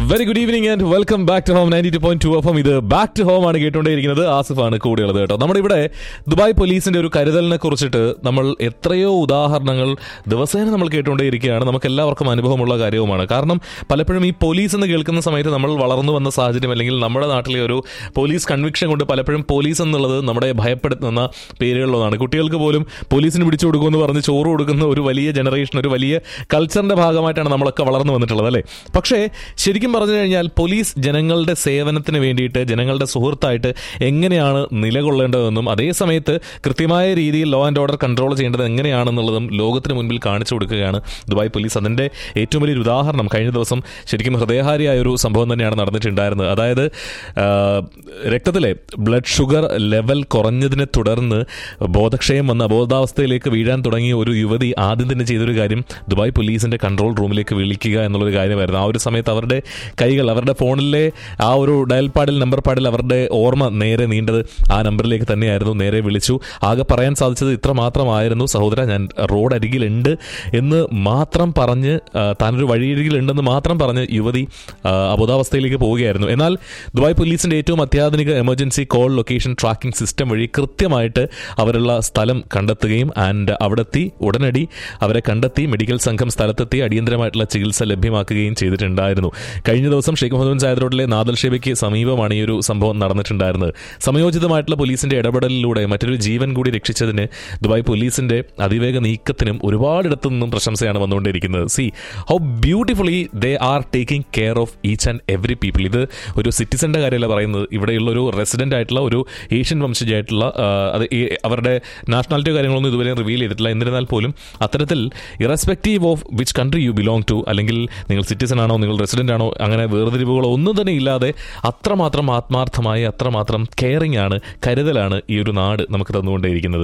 Very good evening and welcome back to home ninety two point two F ഇത് back to home ആണ് കേട്ടുകൊണ്ടിരിക്കുന്നത് ആസിഫാണ് കൂടെയുള്ളത് കേട്ടോ നമ്മുടെ ഇവിടെ ദുബായ് പോലീസിന്റെ ഒരു കരുതലിനെ കുറിച്ചിട്ട് നമ്മൾ എത്രയോ ഉദാഹരണങ്ങൾ ദിവസേന നമ്മൾ കേട്ടുകൊണ്ടേയിരിക്കുകയാണ് നമുക്ക് എല്ലാവർക്കും അനുഭവമുള്ള കാര്യവുമാണ് കാരണം പലപ്പോഴും ഈ പോലീസ് എന്ന് കേൾക്കുന്ന സമയത്ത് നമ്മൾ വളർന്നു വന്ന സാഹചര്യം അല്ലെങ്കിൽ നമ്മുടെ നാട്ടിലെ ഒരു പോലീസ് കൺവിക്ഷൻ കൊണ്ട് പലപ്പോഴും പോലീസ് എന്നുള്ളത് നമ്മുടെ ഭയപ്പെടുത്തുന്ന പേരുകളിലൊന്നാണ് കുട്ടികൾക്ക് പോലും പോലീസിന് പിടിച്ചു കൊടുക്കുമെന്ന് പറഞ്ഞ് ചോറ് കൊടുക്കുന്ന ഒരു വലിയ ജനറേഷൻ ഒരു വലിയ കൾച്ചറിന്റെ ഭാഗമായിട്ടാണ് നമ്മളൊക്കെ വളർന്നു വന്നിട്ടുള്ളത് അല്ലേ പക്ഷേ ശരിക്കും പറഞ്ഞു കഴിഞ്ഞാൽ പോലീസ് ജനങ്ങളുടെ സേവനത്തിന് വേണ്ടിയിട്ട് ജനങ്ങളുടെ സുഹൃത്തായിട്ട് എങ്ങനെയാണ് നിലകൊള്ളേണ്ടതെന്നും അതേ സമയത്ത് കൃത്യമായ രീതിയിൽ ലോ ആൻഡ് ഓർഡർ കൺട്രോൾ ചെയ്യേണ്ടത് എങ്ങനെയാണെന്നുള്ളതും ലോകത്തിന് മുൻപിൽ കാണിച്ചു കൊടുക്കുകയാണ് ദുബായ് പോലീസ് അതിന്റെ ഏറ്റവും വലിയൊരു ഉദാഹരണം കഴിഞ്ഞ ദിവസം ശരിക്കും ഹൃദയഹാരിയായ ഒരു സംഭവം തന്നെയാണ് നടന്നിട്ടുണ്ടായിരുന്നത് അതായത് ആ, രക്തത്തിലെ ബ്ലഡ് ഷുഗർ ലെവൽ കുറഞ്ഞതിനെ തുടർന്ന് ബോധക്ഷയം വന്ന് അബോധാവസ്ഥയിലേക്ക് വീഴാൻ തുടങ്ങിയ ഒരു യുവതി ആദ്യം തന്നെ ചെയ്തൊരു കാര്യം ദുബായ് പോലീസിന്റെ കൺട്രോൾ റൂമിലേക്ക് വിളിക്കുക എന്നുള്ളൊരു കാര്യമായിരുന്നു ആ ഒരു സമയത്ത് അവരുടെ കൈകൾ അവരുടെ ഫോണിലെ ആ ഒരു ഡയൽ പാഡിൽ നമ്പർ പാഡിൽ അവരുടെ ഓർമ്മ നേരെ നീണ്ടത് ആ നമ്പറിലേക്ക് തന്നെയായിരുന്നു നേരെ വിളിച്ചു ആകെ പറയാൻ സാധിച്ചത് ഇത്ര മാത്രമായിരുന്നു സഹോദര ഞാൻ റോഡ് അരികിലുണ്ട് എന്ന് മാത്രം പറഞ്ഞ് ആ, താനൊരു വഴിയരികിലുണ്ടെന്ന് മാത്രം പറഞ്ഞ് യുവതി ആ, അബോധാവസ്ഥയിലേക്ക് പോവുകയായിരുന്നു എന്നാൽ ദുബായ് പോലീസിന്റെ ഏറ്റവും അത്യാധുനിക emergency call location tracking system വഴി കൃത്യമായിട്ട് അവരുള്ള സ്ഥലം കണ്ടെത്തുകയും ആൻഡ് അവിടെത്തി ഉടനടി അവരെ കണ്ടെത്തി മെഡിക്കൽ സംഘം സ്ഥലത്തെത്തി അടിയന്തരമായിട്ടുള്ള ചികിത്സ ലഭ്യമാക്കുകയും ചെയ്തിട്ടുണ്ടായിരുന്നു കഴിഞ്ഞ ദിവസം ഷെയ്ഖ് മുഹമ്മദ് സായദ് റോഡിലെ നാദൽ ഷേബയ്ക്ക് സമീപമാണ് ഈ ഒരു സംഭവം നടന്നിട്ടുണ്ടായിരുന്നത് സമയോചിതമായിട്ടുള്ള പോലീസിന്റെ ഇടപെടലിലൂടെ മറ്റൊരു ജീവൻ കൂടി രക്ഷിച്ചതിന് ദുബായ് പോലീസിന്റെ അതിവേഗ നീക്കത്തിനും ഒരുപാടിടത്തു നിന്നും പ്രശംസയാണ് വന്നുകൊണ്ടിരിക്കുന്നത് see how beautifully they are taking care of each and every people ഇത് ഒരു സിറ്റിസന്റെ കാര്യമല്ല പറയുന്നത് ഇവിടെയുള്ള ഒരു റെസിഡന്റ് ആയിട്ടുള്ള ഒരു ഏഷ്യൻ വംശജയായിട്ടുള്ള ആ, അത് ഈ അവരുടെ നാഷണാലിറ്റി കാര്യങ്ങളൊന്നും ഇതുവരെ റിവീൽ ചെയ്തിട്ടില്ല എന്നിരുന്നാൽ പോലും അത്തരത്തിൽ irrespective of which country you belong to അല്ലെങ്കിൽ നിങ്ങൾ സിറ്റിസൺ ആണോ നിങ്ങൾ റെസിഡന്റ് ആണോ അങ്ങനെ വേർതിരിവുകളോ ഒന്നും തന്നെ ഇല്ലാതെ അത്രമാത്രം ആത്മാർത്ഥമായി അത്രമാത്രം കെയറിംഗ് ആണ് കരുതലാണ് ഈ ഒരു നാട് നമുക്ക് തന്നുകൊണ്ടേയിരിക്കുന്നത്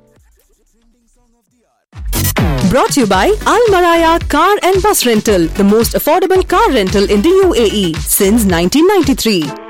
Brought to you by Al Maraya Car and Bus Rental, the most affordable car rental in the UAE since 1993.